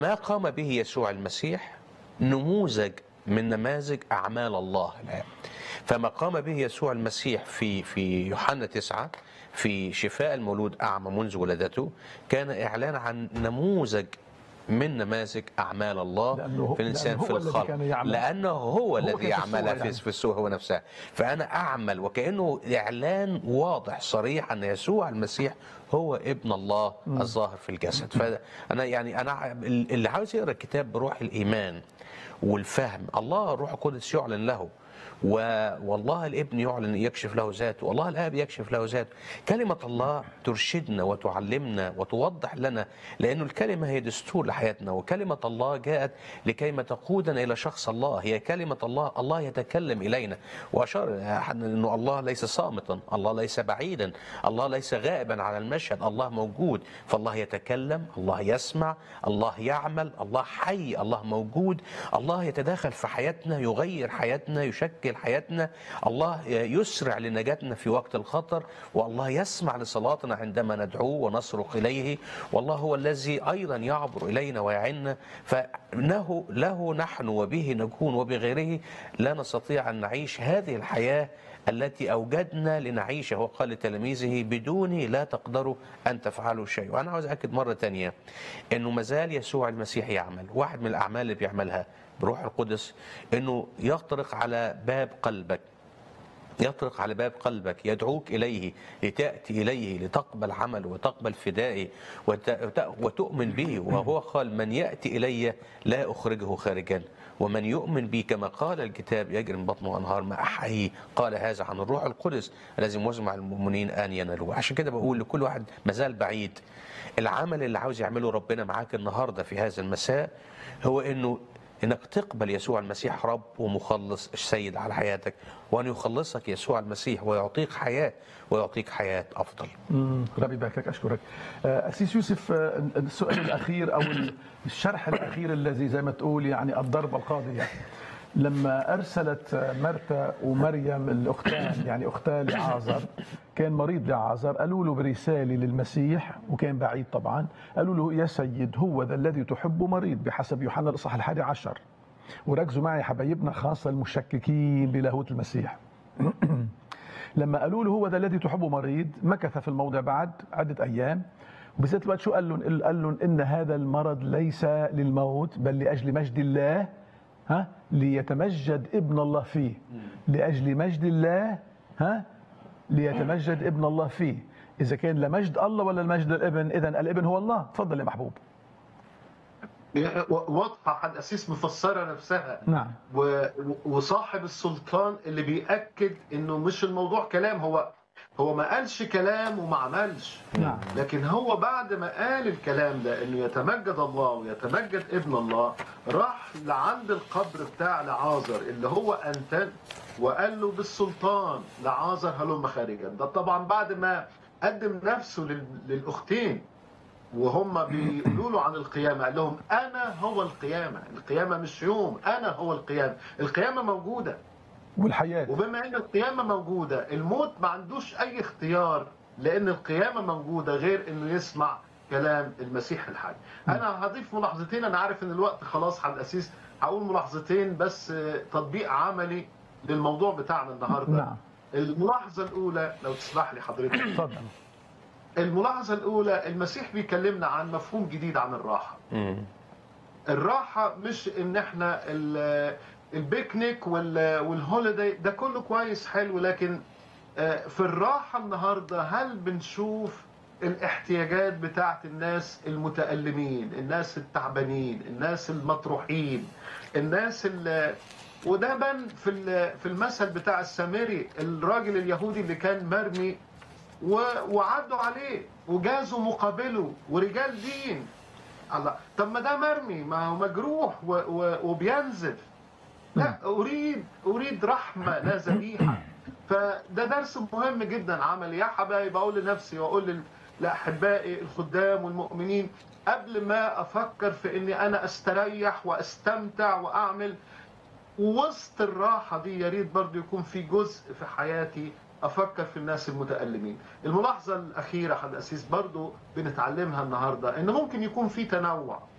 ما قام به يسوع المسيح نموذج من نماذج أعمال الله الآن فما قام به يسوع المسيح في في يوحنا تسعة في شفاء المولود أعمى منذ ولادته كان إعلان عن نموذج من نماذج أعمال الله لأنه هو- في الإنسان لأنه في هو الذي الخلق كان يعمل. لأنه هو الذي كان في يعملها الصورة في يعني. في السوء هو نفسها فأنا أعمل وكأنه إعلان واضح صريح أن يسوع المسيح هو ابن الله الظاهر في الجسد فأنا يعني أنا اللي عاوز يقرأ الكتاب بروح الإيمان والفهم الله الروح القدس يعلن له و- والله الابن يعلن يكشف له ذاته والله الاب يكشف له ذاته كلمه الله ترشدنا وتعلمنا وتوضح لنا لأن الكلمه هي دستور لحياتنا وكلمه الله جاءت لكيما تقودنا الى شخص الله هي كلمه الله الله يتكلم الينا واشار أحد انه الله ليس صامتا الله ليس بعيدا الله ليس غائبا على المشهد الله موجود فالله يتكلم الله يسمع الله يعمل الله حي الله موجود الله يتداخل في حياتنا يغير حياتنا يشكل حياتنا الله يسرع لنجاتنا في وقت الخطر والله يسمع لصلاتنا عندما ندعوه ونصرخ إليه والله هو الذي أيضا يعبر إلينا ويعنا فإنه له نحن وبه نكون وبغيره لا نستطيع أن نعيش هذه الحياة التي أوجدنا لنعيشها هو قال لتلاميذه بدوني لا تقدروا أن تفعلوا شيء وأنا عاوز أكد مرة تانية أنه مازال يسوع المسيح يعمل واحد من الأعمال اللي بيعملها بروح القدس أنه يطرق على باب قلبك يطرق على باب قلبك يدعوك إليه لتأتي إليه لتقبل عمله وتقبل فدائه وت- وت- وتؤمن به وهو قال من يأتي إلي لا أخرجه خارجا ومن يؤمن بي كما قال الكتاب يجري من بطنه أنهار ما أحييه قال هذا عن الروح القدس الذي مزمع المؤمنين أن ينالوه عشان كده بقول لكل واحد مازال بعيد العمل اللي عاوز يعمله ربنا معاك النهاردة في هذا المساء هو أنه انك تقبل يسوع المسيح رب ومخلص السيد على حياتك وان يخلصك يسوع المسيح ويعطيك حياه ويعطيك حياه افضل. مم، ربي يباركك اشكرك آه، اسيس يوسف آه، السؤال الاخير او الشرح الاخير الذي زي ما تقول يعني الضربه القاضيه لما ارسلت آه، مرتا ومريم الاختان يعني اختان لعازر كان مريض لعازر قالوا له برساله للمسيح وكان بعيد طبعا قالوا له يا سيد هو ذا الذي تحبه مريض بحسب يوحنا الاصحاح الحادي عشر وركزوا معي حبايبنا خاصه المشككين بلاهوت المسيح لما قالوا له هو ده الذي تحبه مريض مكث في الموضع بعد عدة أيام وبذات الوقت شو قال لهم؟ قال لهم إن هذا المرض ليس للموت بل لأجل مجد الله ها ليتمجد ابن الله فيه لأجل مجد الله ها ليتمجد ابن الله فيه إذا كان لمجد الله ولا لمجد الابن إذا الابن هو الله تفضل يا محبوب واضحه حد اسيس مفسره نفسها نعم و- وصاحب السلطان اللي بيأكد انه مش الموضوع كلام هو هو ما قالش كلام وما عملش نعم لكن هو بعد ما قال الكلام ده انه يتمجد الله ويتمجد ابن الله راح لعند القبر بتاع لعازر اللي هو انتن وقال له بالسلطان لعازر هلم خارجا ده طبعا بعد ما قدم نفسه لل- للاختين وهم بيقولوا له عن القيامة قال لهم أنا هو القيامة القيامة مش يوم أنا هو القيامة القيامة موجودة والحياة وبما أن القيامة موجودة الموت ما عندوش أي اختيار لأن القيامة موجودة غير أنه يسمع كلام المسيح الحي أنا هضيف ملاحظتين أنا عارف أن الوقت خلاص على الأسيس هقول ملاحظتين بس آه، تطبيق عملي للموضوع بتاعنا النهاردة نعم الملاحظة الأولى لو تسمح لي حضرتك تفضل الملاحظة الأولى المسيح بيكلمنا عن مفهوم جديد عن الراحة مم. الراحة مش ان احنا ال- البيكنيك وال- والهوليداي ده كله كويس حلو لكن آه، في الراحة النهاردة هل بنشوف الاحتياجات بتاعت الناس المتألمين الناس التعبانين الناس المطروحين الناس اللي وده بان في ال- في المثل بتاع السامري الراجل اليهودي اللي كان مرمي و- وعدوا عليه وجازوا مقابله ورجال دين الله طب ما ده مرمي ما هو مجروح و... و... وبينزف لا اريد اريد رحمه لا ذبيحه فده درس مهم جدا عملي يا حبايبي اقول لنفسي واقول لل- لاحبائي الخدام والمؤمنين قبل ما افكر في اني انا استريح واستمتع واعمل ووسط الراحه دي يا ريت برضه يكون في جزء في حياتي افكر في الناس المتالمين الملاحظه الاخيره حد اسيس برضه بنتعلمها النهارده ان ممكن يكون في تنوع